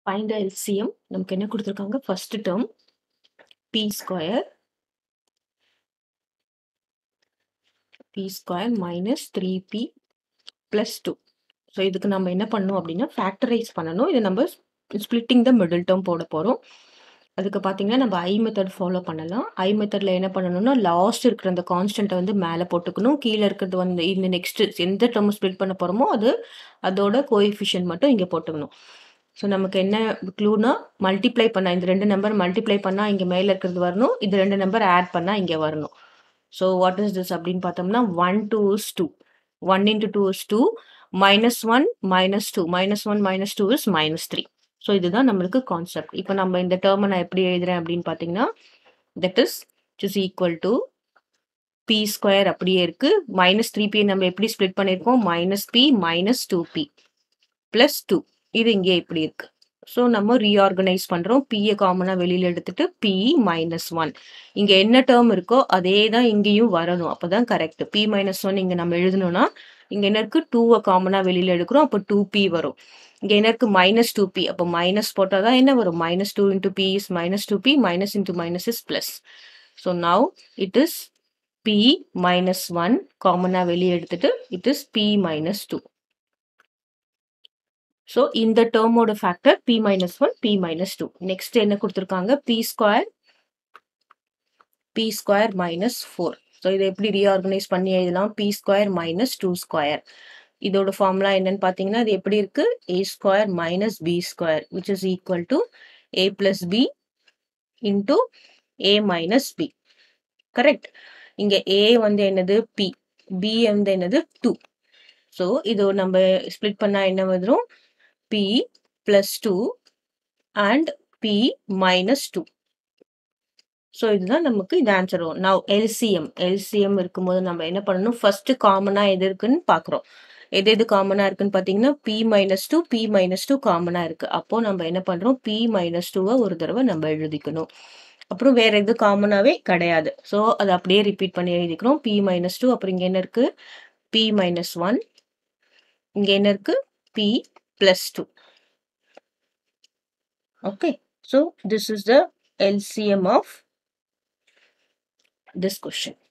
Find the LCM நமக்கு என்ன குடுத்துருக்காங்க first term P square P square minus three P plus two so இதுக்கு நம்ம என்ன பண்ணணும் அப்படின்னா ஃபேக்டரைஸ் பண்ணணும் இதை நம்ம ஸ்பிளிட்டிங் த மிடில் டேர்ம் போட போகிறோம் அதுக்கு பார்த்தீங்கன்னா நம்ம ஐ மெத்தட் ஃபாலோ பண்ணலாம் ஐ மெத்தடில் என்ன பண்ணணும்னா லாஸ்ட் இருக்கிற அந்த கான்ஸ்டண்ட்டை வந்து மேலே போட்டுக்கணும் கீழே இருக்கிறது வந்து இந்த நெக்ஸ்ட் எந்த டேர்ம் ஸ்ப்ளிட் பண்ண போகிறோமோ அது அதோட கோஎஃபிஷியன்ட் மட்டும் இங்கே போட்டுக்கணும் ஸோ நமக்கு என்ன க்ளூனா மல்டிப்ளை பண்ணால் இந்த ரெண்டு நம்பர் மல்டிப்ளை பண்ணால் இங்கே மேலே இருக்கிறது வரணும் இது ரெண்டு நம்பர் ஆட் பண்ணால் இங்கே வரணும் ஸோ வாட் இஸ் திஸ் அப்படின்னு பார்த்தோம்னா one two is two one into two is two minus one minus two minus one minus two is minus three so இதுதான் நம்மளுக்கு கான்செப்ட் இப்போ நம்ம இந்த டேர்மை நான் எப்படி எழுதுறேன் அப்படின்னு பார்த்தீங்கன்னா that is is equal to P square அப்படியே இருக்கு மைனஸ் த்ரீ பி நம்ம எப்படி ஸ்ப்ளிட் பண்ணியிருக்கோம் minus P minus two P plus two இது இங்கே இப்படி இருக்கு ஸோ நம்ம ரீஆர்கனைஸ் பண்ணுறோம் பியை காமனாக வெளியில் எடுத்துட்டு பி மைனஸ் ஒன் இங்கே என்ன டேர்ம் இருக்கோ அதே தான் இங்கேயும் வரணும் அப்போ தான் கரெக்ட் பி மைனஸ் ஒன் இங்கே நம்ம எழுதணும்னா இங்கே என்ன இருக்கு டூவை காமனாக வெளியில் எடுக்கிறோம் அப்போ டூ பி வரும் இங்கே என்ன இருக்கு மைனஸ் டூ பி அப்போ மைனஸ் போட்டால் தான் என்ன வரும் minus two into P is minus two P minus into minus is plus so now it is P minus one காமனாக வெளியே எடுத்துட்டு it is P minus two so இந்த டேர்மோட factor P minus one P minus two next என்ன கொடுத்துருக்காங்க P square P square minus four so இதை எப்படி reorganise பண்ணி எழுதலாம் P square minus two square இதோட ஃபார்முலா என்னன்னு பார்த்தீங்கன்னா இது எப்படி இருக்கு A square minus B square which is equal to A plus B into A minus B correct இங்க ஏ வந்து என்னது பி பி வந்து என்னது டூ ஸோ இது நம்ம ஸ்ப்ளிட் பண்ணா என்ன வந்துடும் P plus two and P minus two so இதுதான் நமக்கு இது ஆன்சர் வரும் நான் எல்சிஎம் எல்சிஎம் இருக்கும்போது நம்ம என்ன பண்ணணும் ஃபர்ஸ்ட் காமனாக எது இருக்குன்னு பார்க்குறோம் எது எது காமனாக இருக்குன்னு பார்த்தீங்கன்னா P minus two P minus two காமனாக இருக்கு அப்போ நம்ம என்ன பண்ணுறோம் பி மைனஸ் டூவை ஒரு தடவை நம்ம எழுதிக்கணும் அப்புறம் வேற எது காமனாகவே கிடையாது ஸோ அதை அப்படியே ரிப்பீட் பண்ணி எழுதிக்கிறோம் பி மைனஸ் டூ அப்புறம் இங்கே என்ன இருக்கு பி மைனஸ் ஒன் இங்கே என்ன இருக்கு P plus two okay so this is the LCM of this question.